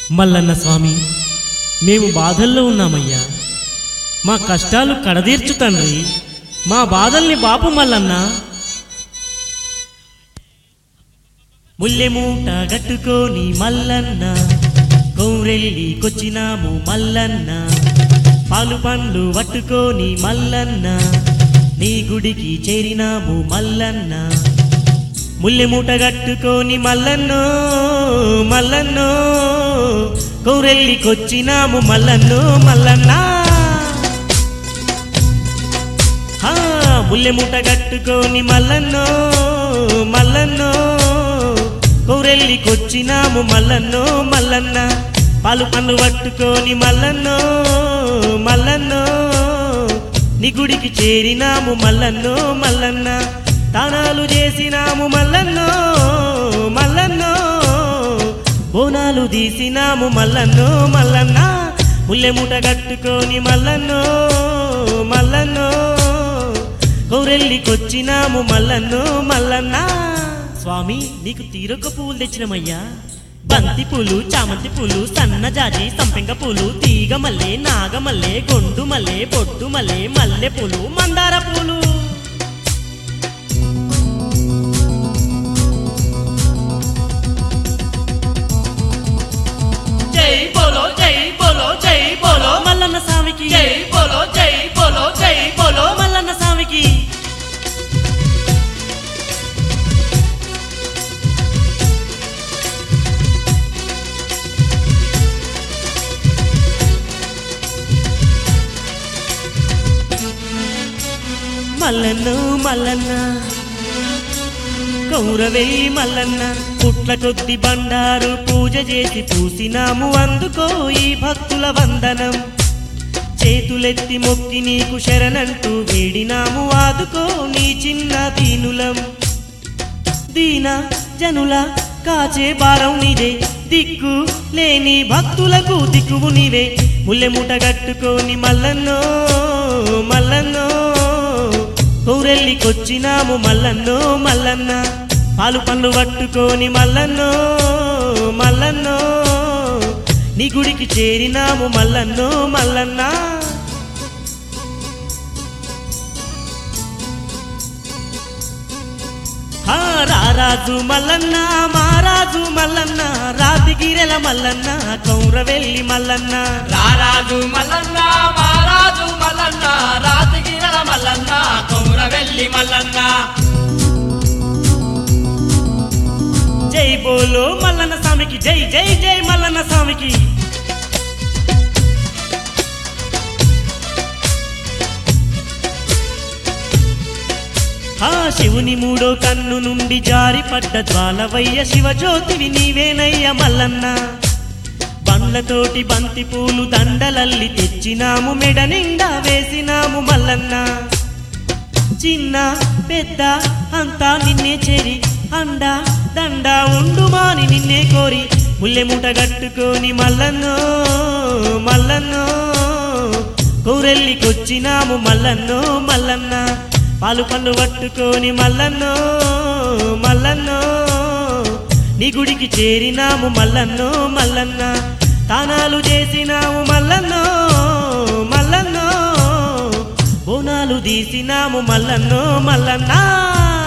మల్లన్న స్వామి మేము బాధల్లో ఉన్నామయ్యా మా కష్టాలు కడదీర్చు తండ్రి మా బాధల్ని బాపు మల్లన్న ముల్లెమూట గట్టుకొని మల్లన్న కౌరెల్లికొచ్చినాము మల్లన్న పాలు పండ్లు పట్టుకొని మల్లన్న నీ గుడికి చేరినాము మల్లన్న ముల్లెమూట గట్టుకొని మల్లన్నో మల్లన్నో కౌరెల్లికొచ్చినాము మల్లన్నో మల్లన్నా హా, ముల్లెమూట కట్టుకొని మల్లన్నో మల్లన్నో కౌరెల్లికొచ్చినాము మల్లన్నో మల్లన్న పాలు పన్ను పట్టుకొని మల్లన్నో మల్లన్నో నీ గుడికి చేరినాము మల్లన్నో మల్లన్న తానాలు చేసినాము మల్లన్నో మల్లన్నో బోనాలు తీసినాము మల్లన్నో మల్లన్న ముల్లెమూట కట్టుకొని మల్లన్నో మల్లన్నో కౌరెల్లికొచ్చినాము మల్లన్నో మల్లన్న స్వామి నీకు తీరొక్క పువ్వులు తెచ్చినమయ్యా బంతి పూలు చామంతి పూలు సన్నజాజి సంపెంగ పూలు తీగ మల్లె నాగమల్లె గొండు మల్లె బొడ్డు మల్లె మల్లె పూలు మందార పూలు జై బోలో జై బోలో జై బోలో మల్లన్న స్వామికి జై బోలో జై బోలో జై బోలో మల్లన్న స్వామికి మల్లన్ను మల్లన్న కౌరవేయి మల్లన్న పుట్ల కొద్ది బండారు పూజ చేసి పూసినాము అందుకో ఈ భక్తుల వందనం చేతులెత్తి మొక్కి నీకు శరణంటూ వేడినాము ఆదుకో నీ చిన్న దీనులం దీన జనుల కాచే భారం నీదే దిక్కు లేని భక్తులకు దిక్కువు నీవే ముల్లెముట కట్టుకొని మల్లన్నో మల్లన్నో కౌరెల్లికొచ్చినాము మల్లన్నో మల్లన్న పాలు పండ్లు పట్టుకొని మల్లన్నో మల్లన్నో నీ గుడికి చేరినాము మల్లన్నో మల్లన్న హా, రారాజు మల్లన్న మారాజు మల్లన్న రాతిగిరెల మల్లన్న కౌరవెల్లి మల్లన్న రారాజు మల్లన్న మారాజు మల్లన్న రాతగిరల మల్లన్న కౌరవెల్లి మల్లన్న జై బోలో మల్లన్న స్వామికి జై జై జై మల్లన్న స్వామికి ఆ శివుని మూడో కన్ను నుండి జారిపడ్డ జ్వాలవయ్య శివజ్యోతివి నీవేనయ్య మల్లన్న బండ్లతోటి బంతి పూలు దండలల్లి తెచ్చినాము మెడ నిండా వేసినాము మల్లన్న చిన్న పెద్ద అంతా నిన్నే చేరి అండ దండ ఉండుమాని నిన్నే కోరి ముల్లెముట కట్టుకొని మల్లన్నో మల్లన్నో కౌరెల్లికొచ్చినాము మల్లన్నో మల్లన్న పాలు పళ్ళు పట్టుకొని మల్లన్నో మల్లన్నో నీ గుడికి చేరినాము మల్లన్నో మల్లన్న తానాలు చేసినాము మల్లన్నో మల్లన్నో బోనాలు తీసినాము మల్లన్నో మల్లన్నా